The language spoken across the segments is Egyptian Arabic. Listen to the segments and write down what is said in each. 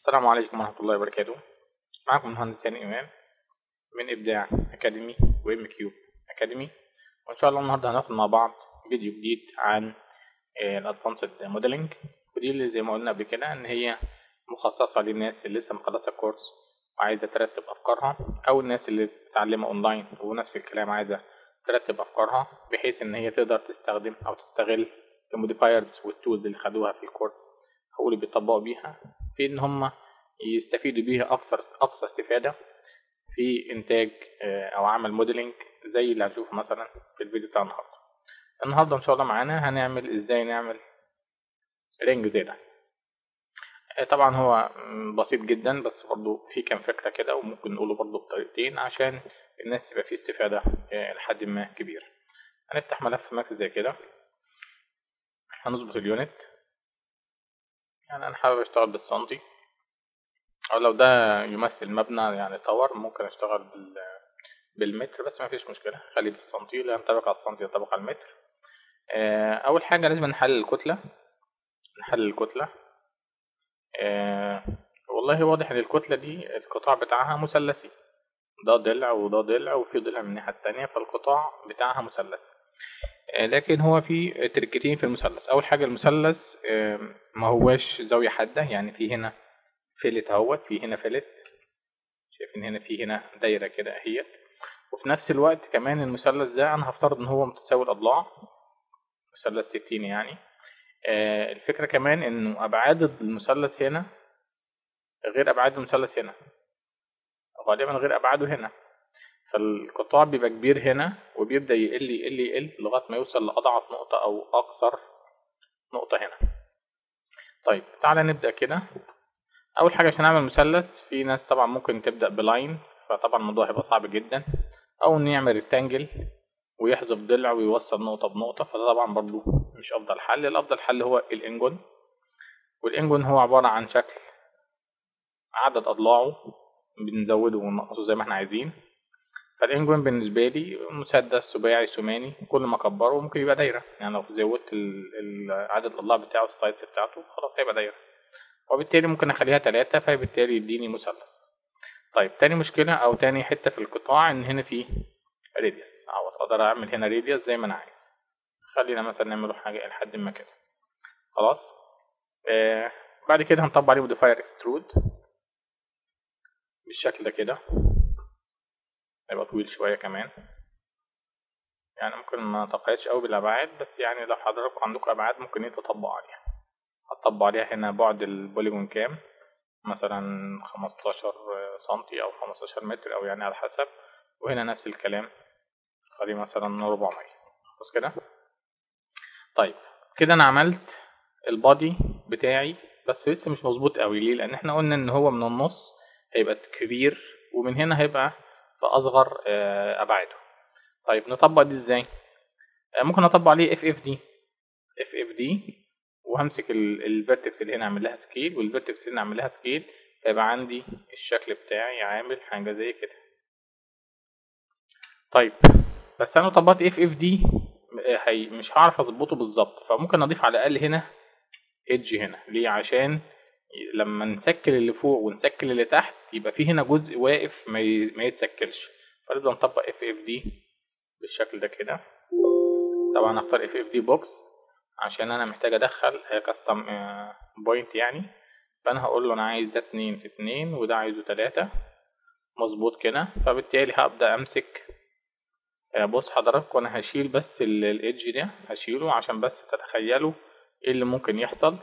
السلام عليكم ورحمة الله وبركاته معكم المهندس هاني إمام من إبداع أكاديمي وإم كيوب أكاديمي وإن شاء الله النهاردة هناخد مع بعض فيديو جديد عن الأدفانسد موديلنج ودي اللي زي ما قلنا قبل كده إن هي مخصصة للناس اللي لسه مخلصة الكورس وعايزة ترتب أفكارها أو الناس اللي بتتعلمها أونلاين ونفس الكلام عايزة ترتب أفكارها بحيث إن هي تقدر تستخدم أو تستغل الموديفايرز والتولز اللي خدوها في الكورس أو اللي بيطبقوا بيها في إن هم يستفيدوا بيها أكثر أقصى استفادة في إنتاج أو عمل موديلنج زي اللي هنشوفه مثلا في الفيديو بتاع النهاردة النهاردة إن شاء الله معانا هنعمل إزاي نعمل رينج زي ده طبعا هو بسيط جدا بس برضو في كام فكرة كده وممكن نقوله برضو بطريقتين عشان الناس تبقى فيه استفادة لحد ما كبير هنفتح ملف ماكس زي كده هنظبط اليونت يعني انا حابب اشتغل بالسنتي او لو ده يمثل مبنى يعني تاور ممكن اشتغل بال بالمتر بس ما فيش مشكله خليه بالسنتي لا ينطبق على السنتي ينطبق على المتر اول حاجه لازم نحلل الكتله نحلل الكتله والله واضح ان الكتله دي القطاع بتاعها مثلثي ده ضلع وده ضلع وفي ضلع من الناحيه التانية فالقطاع بتاعها مثلثي لكن هو في تركتين في المثلث اول حاجه المثلث ما هواش زاويه حاده يعني في هنا فلت اهوت في هنا فلت شايفين هنا في هنا دايره كده اهيت وفي نفس الوقت كمان المثلث ده انا هفترض ان هو متساوي الاضلاع مثلث ستين يعني الفكره كمان انه ابعاد المثلث هنا غير ابعاد المثلث هنا غالبا غير ابعاده هنا فالقطاع بيبقى كبير هنا وبيبدأ يقل يقل يقل لغاية ما يوصل لأضعف نقطة أو أقصر نقطة هنا طيب تعالى نبدأ كده أول حاجة عشان أعمل مثلث في ناس طبعا ممكن تبدأ بلاين فطبعا الموضوع هيبقى صعب جدا أو إنه يعمل ريكتانجل ويحذف ضلع ويوصل نقطة بنقطة فده طبعا برضو مش أفضل حل الأفضل حل هو الإنجون والإنجون هو عبارة عن شكل عدد أضلاعه بنزوده وننقصه زي ما احنا عايزين فالانجوين بالنسبة لي مسدس سباعي ثماني كل ما اكبره ممكن يبقى دايرة يعني لو زودت عدد الاضلاع بتاعه السايز بتاعته خلاص هيبقى دايرة وبالتالي ممكن اخليها تلاتة فبالتالي يديني مثلث طيب تاني مشكلة او تاني حتة في القطاع ان هنا في راديوس او اقدر اعمل هنا راديوس زي ما انا عايز خلينا مثلا نعمله حاجة لحد ما كده خلاص آه بعد كده هنطبق عليه موديفاير اكسترود بالشكل ده كده هيبقى طويل شوية كمان يعني ممكن ما تقيدش قوي بالأبعاد بس يعني لو حضراتكم عندكم أبعاد ممكن انتوا تطبقوا عليها هتطبق عليها هنا بعد البوليجون كام مثلا خمستاشر سنتي أو خمستاشر متر أو يعني على حسب وهنا نفس الكلام خليه مثلا ربعمية بس كده طيب كده أنا عملت البادي بتاعي بس لسه مش مظبوط قوي ليه لأن احنا قلنا إن هو من النص هيبقى كبير ومن هنا هيبقى بأصغر أبعاده طيب نطبق دي ازاي ممكن اطبق عليه اف اف دي اف اف دي وهمسك الفيرتكس اللي هنا اعمل لها سكيل والفيرتكس اللي هنا اعمل لها سكيل فيبقى عندي الشكل بتاعي عامل حاجه زي كده طيب بس انا طبقت اف اف دي هي مش هعرف اظبطه بالظبط فممكن اضيف على الاقل هنا ايدج هنا ليه عشان لما نسكل اللي فوق ونسكل اللي تحت يبقى في هنا جزء واقف ما ما يتسكلش فنبدا نطبق اف اف دي بالشكل ده كده طبعا هختار اف اف دي بوكس عشان انا محتاج ادخل كاستم بوينت يعني فانا هقول له انا عايز ده اتنين في اتنين وده عايزه تلاتة مظبوط كده فبالتالي هبدا امسك بص حضراتكم انا هشيل بس الايدج ده هشيله عشان بس تتخيلوا ايه اللي ممكن يحصل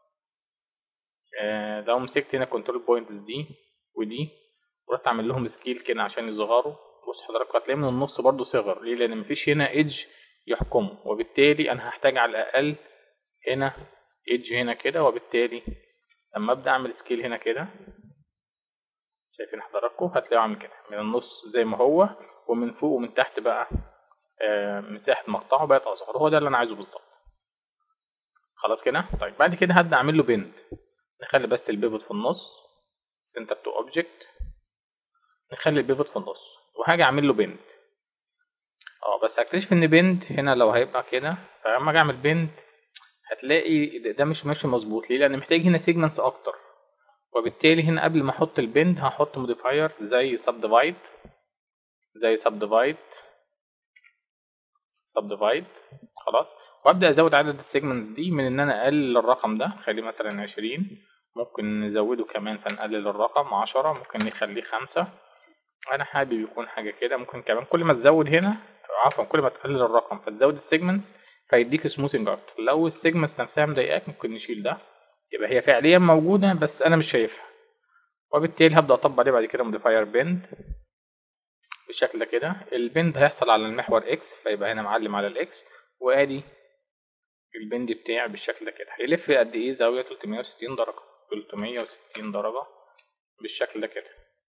لو مسكت هنا كنترول بوينتس دي ودي ورحت اعمل لهم سكيل كده عشان يصغروا بص حضرتك هتلاقي من النص برضو صغر ليه لان مفيش هنا ايدج يحكمه وبالتالي انا هحتاج على الاقل هنا ايدج هنا كده وبالتالي لما ابدا اعمل سكيل هنا كده شايفين حضراتكم هتلاقيه عامل كده من النص زي ما هو ومن فوق ومن تحت بقى آه مساحه مقطعه بقت اصغر هو ده اللي انا عايزه بالظبط خلاص كده طيب بعد كده هبدا اعمل له بند نخلي بس البيفوت في النص سنتر تو اوبجكت نخلي البيفوت في النص وهاجي اعمل له بند اه بس هكتشف ان بند هنا لو هيبقى كده فلما اجي اعمل بند هتلاقي ده مش ماشي مظبوط ليه لان محتاج هنا سيجمنتس اكتر وبالتالي هنا قبل ما احط البند هحط موديفاير زي subdivide زي subdivide subdivide خلاص وابدا ازود عدد السيجمنتس دي من ان انا اقلل الرقم ده خليه مثلا عشرين ممكن نزوده كمان فنقلل الرقم عشرة ممكن نخليه خمسة انا حابب يكون حاجة كده ممكن كمان كل ما تزود هنا عفوا كل ما تقلل الرقم فتزود السيجمنتس فيديك سموثنج اكتر لو السيجمنتس نفسها مضايقاك ممكن نشيل ده يبقى هي فعليا موجودة بس انا مش شايفها وبالتالي هبدأ اطبق عليه بعد كده موديفاير بند بالشكل ده كده البند هيحصل على المحور اكس فيبقى هنا معلم على الاكس وادي البند بتاعي بالشكل ده كده هيلف قد ايه زاوية 360 درجة 360 درجة بالشكل ده كده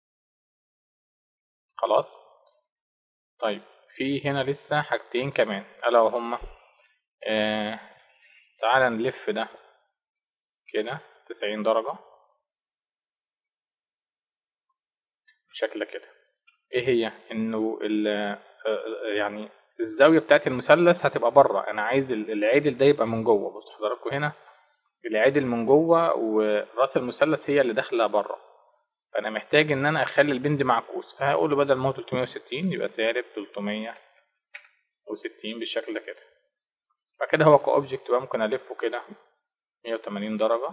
خلاص طيب في هنا لسه حاجتين كمان الا وهما آه تعالى نلف ده كده 90 درجة بالشكل ده كده ايه هي انه يعني الزاويه بتاعت المثلث هتبقى بره انا عايز العدل ده يبقى من جوه بصوا حضراتكم هنا العدل من جوه وراس المثلث هي اللي داخله بره فانا محتاج ان انا اخلي البند معكوس فهقول له بدل ما هو 360 يبقى سالب 360 بالشكل ده كده فكده هو كاوبجكت بقى ممكن الفه كده 180 درجه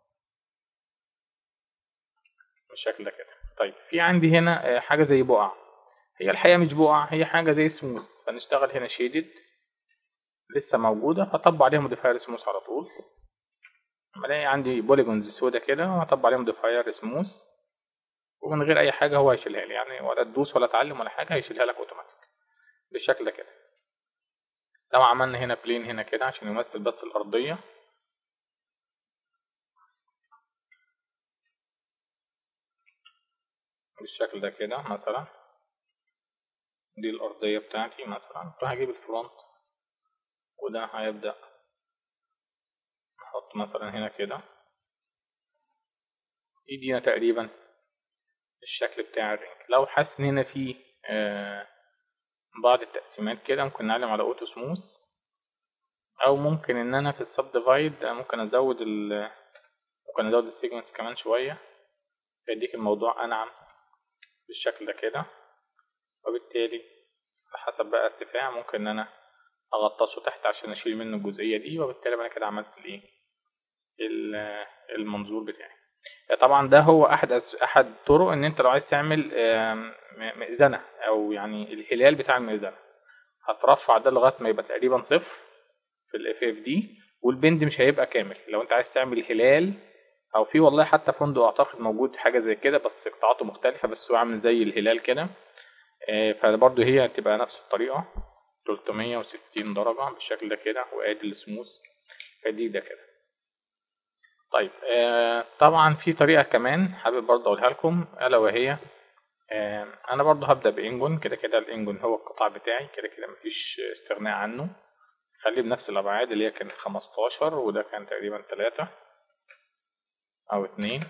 بالشكل ده كده طيب في عندي هنا حاجة زي بقع هي الحقيقة مش بقع هي حاجة زي سموث فنشتغل هنا شيدد لسه موجودة هطبق عليها موديفاير سموث على طول لما الاقي عندي بوليجونز سودا كده هطبق عليها موديفاير سموث ومن غير أي حاجة هو هيشيلها لي يعني ولا تدوس ولا تعلم ولا حاجة هيشيلها لك أوتوماتيك بالشكل ده كده لو عملنا هنا بلين هنا كده عشان يمثل بس الأرضية بالشكل ده كده مثلا دي الأرضية بتاعتي مثلا فهجيب الفرونت وده هيبدأ نحط مثلا هنا كده يدينا تقريبا الشكل بتاع الرينج لو حاسس ان هنا في آه بعض التقسيمات كده ممكن نعلم على اوتو سموث او ممكن ان انا في السب ديفايد ممكن ازود ال ممكن ازود السيجمنتس كمان شويه فيديك الموضوع انعم بالشكل ده كده وبالتالي على حسب بقى ارتفاع ممكن ان انا اغطسه تحت عشان اشيل منه الجزئيه دي وبالتالي انا كده عملت الايه المنظور بتاعي طبعا ده هو احد احد طرق ان انت لو عايز تعمل مئذنه او يعني الهلال بتاع المئذنه هترفع ده لغايه ما يبقى تقريبا صفر في الاف اف دي والبند مش هيبقى كامل لو انت عايز تعمل هلال او في والله حتى فندق اعتقد موجود حاجه زي كده بس قطاعاته مختلفه بس هو عامل زي الهلال كده فبرضه هي هتبقى نفس الطريقه 360 درجه بالشكل ده كده وادي السموث فدي ده كده طيب آه طبعا في طريقه كمان حابب برضه اقولها لكم الا وهي آه انا برضه هبدا بانجون كده كده الانجون هو القطاع بتاعي كده كده مفيش استغناء عنه خليه بنفس الابعاد اللي هي كانت 15 وده كان تقريبا 3 او اتنين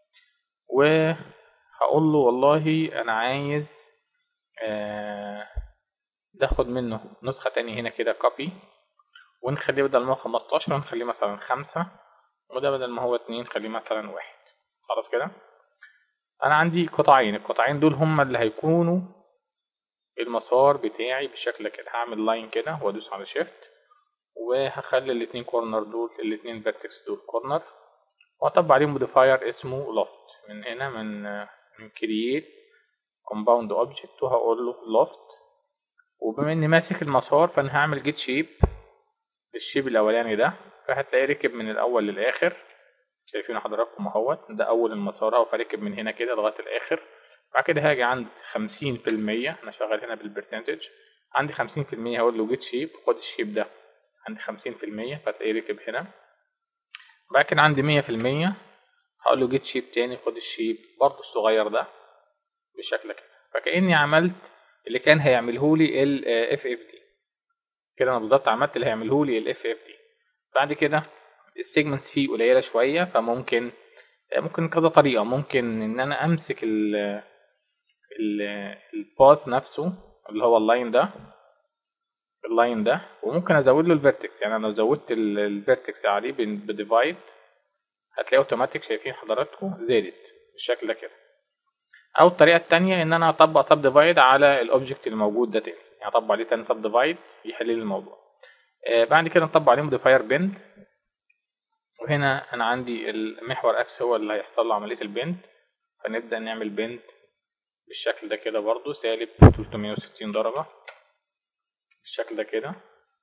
وهقول له والله انا عايز آه ناخد منه نسخة تاني هنا كده كوبي ونخليه بدل ما هو 15 نخليه مثلا خمسة وده بدل ما هو اتنين نخليه مثلا واحد خلاص كده انا عندي قطعين القطعين دول هما اللي هيكونوا المسار بتاعي بالشكل كده هعمل لاين كده وادوس على شيفت وهخلي الاتنين كورنر دول الاتنين فيرتكس دول كورنر واطبق عليهم موديفاير اسمه لوفت من هنا من من كرييت كومباوند اوبجكت وهقول له لوفت وبما اني ماسك المسار فانا هعمل جيت شيب للشيب الاولاني ده فهتلاقيه ركب من الاول للاخر شايفين حضراتكم اهوت ده اول المسار اهو فركب من هنا كده لغايه الاخر بعد كده هاجي عند خمسين في المية انا شغال هنا بالبرسنتج عندي خمسين في المية هقول له جيت شيب خد الشيب ده عندي خمسين في المية فتلاقيه ركب هنا بعد كده عندي مية في المية هقول له جيت شيب تاني خد الشيب برضه الصغير ده بالشكل كده فكأني عملت اللي كان هيعمله لي ال اف اف دي كده انا بالظبط عملت اللي هيعمله لي الاف اف دي بعد كده السيجمنتس فيه قليله شويه فممكن ممكن كذا طريقه ممكن ان انا امسك ال ال الباس نفسه اللي هو اللاين ده اللاين ده وممكن ازود له الفيرتكس يعني انا لو زودت الفيرتكس عليه بديفايد هتلاقي اوتوماتيك شايفين حضراتكم زادت بالشكل ده كده او الطريقه التانية ان انا اطبق سب ديفايد على الاوبجكت اللي موجود ده تاني يعني اطبق عليه تاني سب ديفايد يحل لي الموضوع آه بعد كده نطبق عليه موديفاير بند وهنا انا عندي المحور اكس هو اللي هيحصل له عمليه البند فنبدا نعمل بند بالشكل ده كده برضو سالب 360 درجه بالشكل ده كده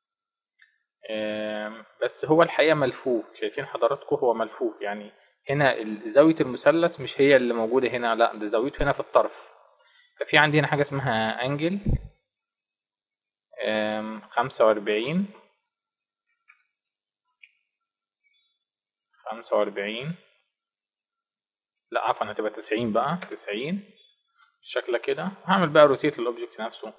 آم، بس هو الحقيقه ملفوف شايفين حضراتكم هو ملفوف يعني هنا ال- زاويه المثلث مش هي اللي موجوده هنا لا ده زاويته هنا في الطرف ففي عندي هنا حاجه اسمها انجل خمسة وأربعين خمسة وأربعين لا عفوا هتبقى تسعين بقى تسعين بالشكل ده كده هعمل بقى روتيت للأوبجكت نفسه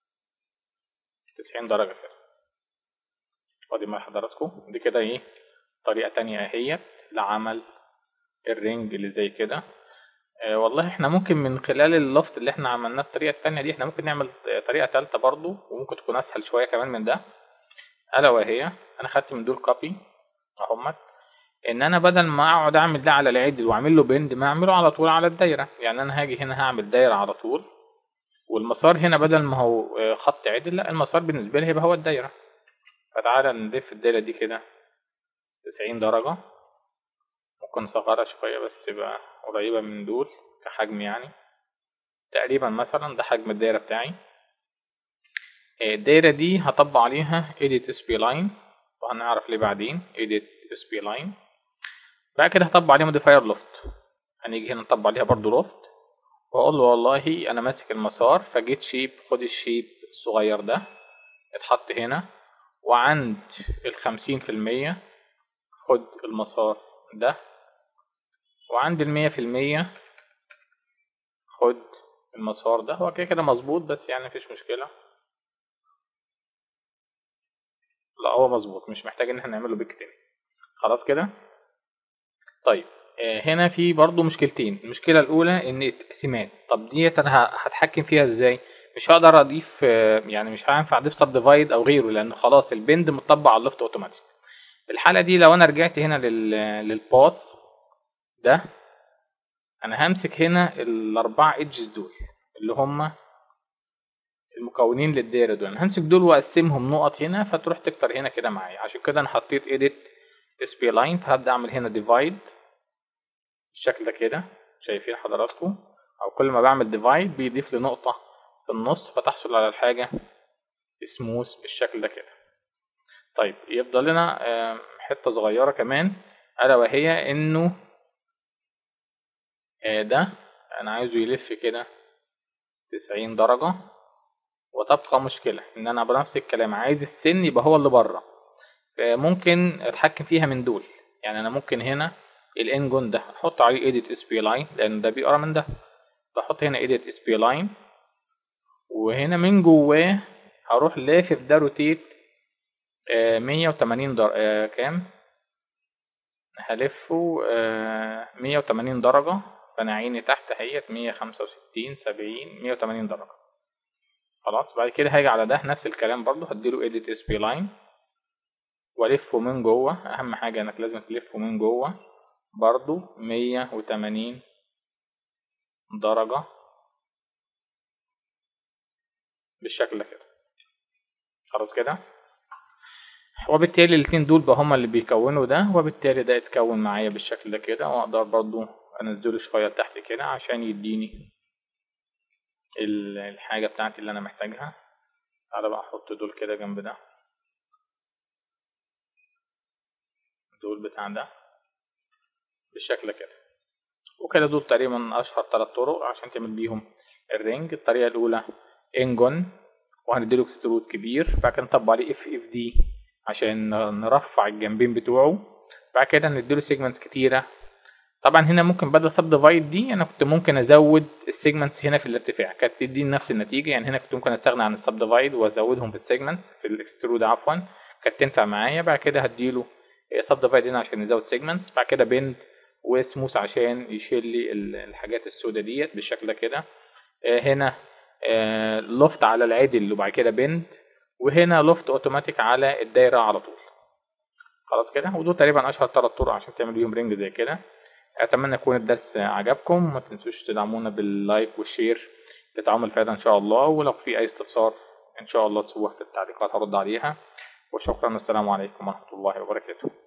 تسعين درجة كده فاضي مع حضراتكم دي كده ايه طريقة تانية اهيت لعمل الرينج اللي زي كده آه والله احنا ممكن من خلال اللفت اللي احنا عملناه الطريقة التانية دي احنا ممكن نعمل طريقة تالتة برضو وممكن تكون اسهل شوية كمان من ده الا وهي انا خدت من دول كوبي اهمت ان انا بدل ما اقعد اعمل ده على العدل واعمل له بند ما اعمله على طول على الدايرة يعني انا هاجي هنا هعمل دايرة على طول والمسار هنا بدل ما هو آه، خط عدل لا المسار بالنسبة لي هيبقى هو الدايرة فتعالى نلف الدايرة دي كده تسعين درجة ممكن نصغرها شوية بس تبقى قريبة من دول كحجم يعني تقريبا مثلا ده حجم الدايرة بتاعي آه، الدايرة دي هطبق عليها edit spline وهنعرف ليه بعدين edit spline بعد كده هطبق عليها modifier loft هنيجي هنا نطبق عليها برضو loft واقول له والله انا ماسك المسار فجيت شيب خد الشيب الصغير ده اتحط هنا وعند الخمسين في المية خد المسار ده وعند المية في المية خد المسار ده هو كده كده مظبوط بس يعني مفيش مشكلة لا هو مظبوط مش محتاج ان احنا نعمله بيك تاني خلاص كده طيب آه، هنا في برضو مشكلتين المشكلة الأولى إن التقسيمات طب ديت أنا ه- هتحكم فيها إزاي؟ مش هقدر أضيف آه، يعني مش هينفع أضيف سب ديفايد أو غيره لأن خلاص البند مطبق على اللفت أوتوماتيك الحالة دي لو أنا رجعت هنا لل للباس ده أنا همسك هنا الأربعة إيدجز دول اللي هم المكونين للدايرة دول أنا همسك دول وأقسمهم نقط هنا فتروح تكتر هنا كده معايا عشان كده أنا حطيت edit سبي لاين فهبدأ أعمل هنا ديفايد بالشكل ده كده شايفين حضراتكم او كل ما بعمل ديفايد بيضيف لي نقطة في النص فتحصل على الحاجة سموث بالشكل ده كده طيب يفضل لنا آم، حتة صغيرة كمان الا وهي انه آه، ده انا عايزه يلف كده تسعين درجة وتبقى مشكلة ان انا بنفس الكلام عايز السن يبقى هو اللي بره ممكن اتحكم فيها من دول يعني انا ممكن هنا الانجون ده احط عليه edit sp line لان ده بيقرا من ده بحط هنا edit sp line وهنا من جواه هروح لافف ده روتيت آه 180 در... آه كام هلفه آه 180 درجة فانا عيني تحت اهيت 165 70 180 درجة خلاص بعد كده هاجي على ده نفس الكلام برضو هديله edit sp line والفه من جوه اهم حاجة انك لازم تلفه من جوه برضو مية وتمانين درجة بالشكل ده كده خلاص كده وبالتالي الاتنين دول بقى هما اللي بيكونوا ده وبالتالي ده يتكون معايا بالشكل ده كده واقدر برضو انزله شوية تحت كده عشان يديني ال- الحاجة بتاعتي اللي انا محتاجها تعالى بقى احط دول كده جنب ده دول بتاع ده بالشكل كده وكده دول تقريبا اشهر ثلاث طرق عشان تعمل بيهم الرينج الطريقه الاولى انجون وهنديله اكسترود كبير بعد كده نطبق عليه اف اف دي عشان نرفع الجنبين بتوعه بعد كده نديله سيجمنتس كتيره طبعا هنا ممكن بدل سب ديفايد دي انا كنت ممكن ازود السيجمنتس هنا في الارتفاع كانت تديني نفس النتيجه يعني هنا كنت ممكن استغنى عن السب ديفايد وازودهم في السيجمنتس في الاكسترود عفوا كانت تنفع معايا بعد كده هديله سب ديفايد هنا عشان يزود سيجمنتس بعد كده بند وسموث عشان يشيل لي ال- الحاجات السوداء ديت بالشكل ده كده آه، هنا لوفت على العدل وبعد كده بند وهنا لوفت اوتوماتيك على الدايره على طول خلاص كده ودول تقريبا اشهر ثلاث طرق عشان تعمل بيهم رينج زي كده اتمنى يكون الدرس عجبكم ما تنسوش تدعمونا باللايك والشير لتعم الفائده ان شاء الله ولو في اي استفسار ان شاء الله تسيبوها في التعليقات هرد عليها وشكرا والسلام عليكم ورحمه الله وبركاته